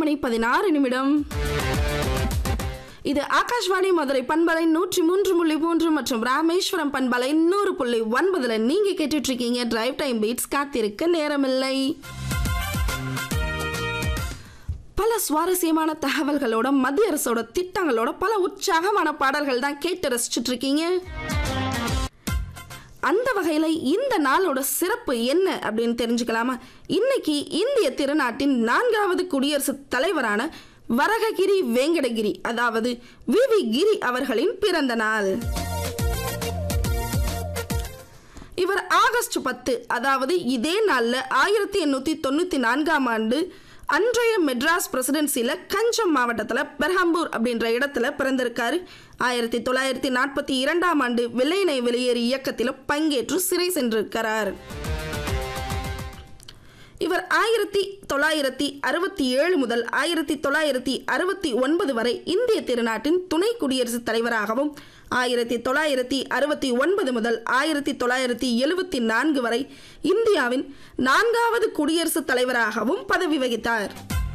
மணி பதினாறு நிமிடம் இது ஆகாஷ்வாணி மதுரை பண்பலை நூற்றி மூன்று புள்ளி மூன்று மற்றும் ராமேஸ்வரம் பண்பலை நூறு புள்ளி ஒன்பதுல நீங்க கேட்டுட்டு இருக்கீங்க டிரைவ் டைம் பீட்ஸ் காத்திருக்க நேரமில்லை பல சுவாரஸ்யமான தகவல்களோட மத்திய அரசோட திட்டங்களோட பல உற்சாகமான பாடல்கள் தான் கேட்டு ரசிச்சுட்டு இருக்கீங்க அந்த வகையில் இந்த நாளோட சிறப்பு என்ன அப்படின்னு தெரிஞ்சுக்கலாமா இன்னைக்கு இந்திய திருநாட்டின் நான்காவது குடியரசுத் தலைவரான வரககிரி வேங்கடகிரி அதாவது வி வி கிரி அவர்களின் பிறந்த நாள் இவர் ஆகஸ்ட் பத்து அதாவது இதே நாளில் ஆயிரத்தி எண்ணூற்றி தொண்ணூற்றி நான்காம் ஆண்டு அன்றைய மெட்ராஸ் பிரசிடென்சியில் கஞ்சம் மாவட்டத்தில் பெர்ஹம்பூர் அப்படின்ற இடத்துல பிறந்திருக்காரு ஆயிரத்தி தொள்ளாயிரத்தி நாற்பத்தி இரண்டாம் ஆண்டு வெள்ளையனை வெளியேறு இயக்கத்தில் பங்கேற்று சிறை சென்றிருக்கிறார் இவர் ஆயிரத்தி தொள்ளாயிரத்தி அறுபத்தி ஏழு முதல் ஆயிரத்தி தொள்ளாயிரத்தி அறுபத்தி ஒன்பது வரை இந்திய திருநாட்டின் துணை குடியரசுத் தலைவராகவும் ஆயிரத்தி தொள்ளாயிரத்தி அறுபத்தி ஒன்பது முதல் ஆயிரத்தி தொள்ளாயிரத்தி எழுபத்தி நான்கு வரை இந்தியாவின் நான்காவது குடியரசுத் தலைவராகவும் பதவி வகித்தார்